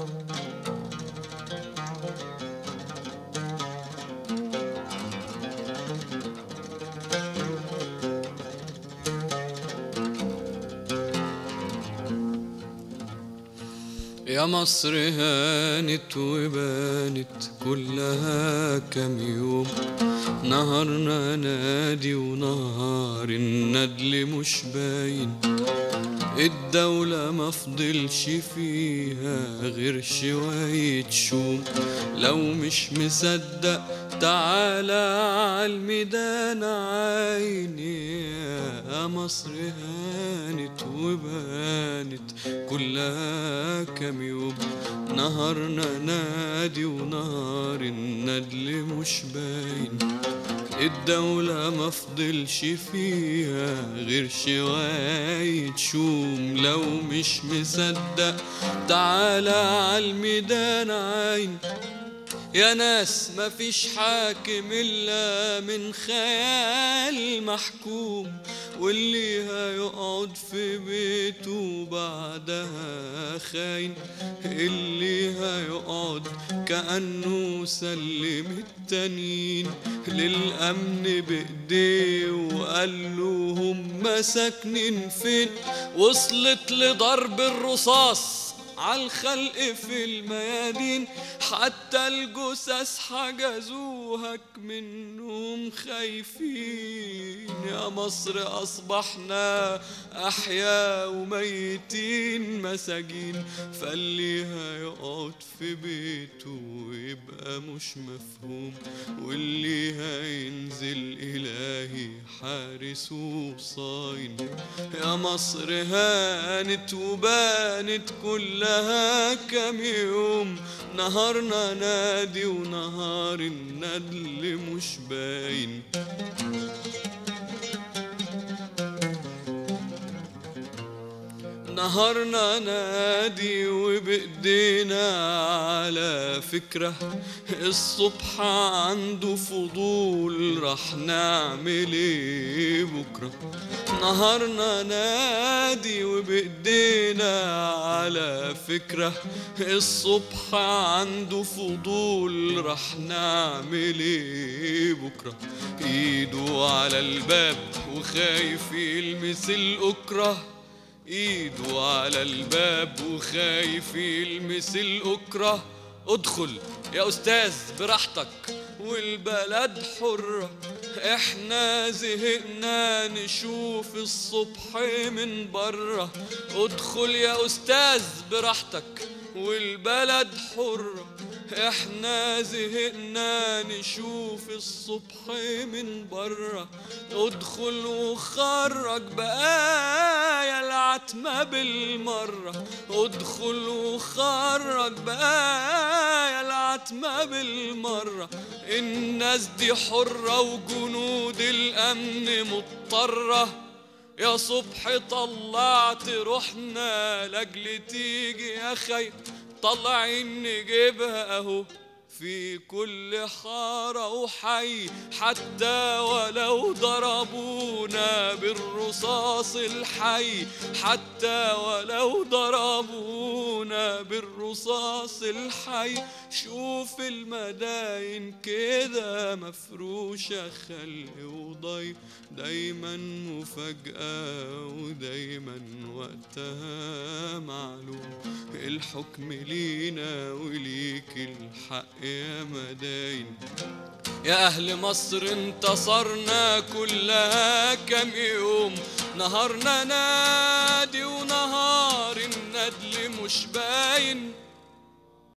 يا مصر هانت وبانت كلها كم يوم نهارنا نادي ونهار الندل مش باين الدولة ما فضلش فيها غير شوية شوم لو مش مصدق تعالى عالميدان عيني يا مصر هانت وبانت كلها كام يوم نهارنا نادي ونهار الندل مش باين الدولة ما فضلش فيها غير شوية شوم لو مش مصدق تعالى عالميدان عين يا ناس مفيش حاكم إلا من خيال محكوم واللي هيقعد في بيته بعدها خاين اللي هيقعد كأنه سلم التانيين للأمن بإيديه وقال له هم ساكنين فين وصلت لضرب الرصاص عالخلق في الميادين حتى الجثث حجزوهك منهم خايفين يا مصر أصبحنا أحياء وميتين مساجين فاللي هيقعد في بيته يبقى مش مفهوم واللي هينزل إلهي حارس وصاين يا مصر هانت وبانت كلها كام يوم نهارنا نادي ونهار الندل مش باين نهارنا نادي وبإيدينا على فكرة الصبح عنده فضول راح نعمل ايه بكرة نهارنا نادي وبإيدينا على فكرة الصبح عنده فضول راح نعمل ايه بكرة ايده على الباب وخايف يلمس الأكره ايده على الباب وخايف يلمس الأكرة ادخل يا أستاذ براحتك والبلد حرة احنا زهقنا نشوف الصبح من بره ادخل يا أستاذ براحتك والبلد حرة احنا زهقنا نشوف الصبح من بره ادخل وخرج بقايا العتمة بالمرة ادخل وخرج بقايا العتمة بالمرة الناس دي حرة وجنود الأمن مضطرة يا صبح طلعت روحنا لاجل تيجي يا خي طلعين نجيبها اهو في كل حارة وحي حتى ولو ضربونا بالرصاص الحي حتى ولو ضربونا بالرصاص الحي شوف المداين كده مفروشة خلق وضي دايما مفاجأة ودايما وقتها معلوم الحكم لينا وليك الحق يا مداين يا أهل مصر انتصرنا كلها كم يوم نهارنا نادي ونهار الندل مش باين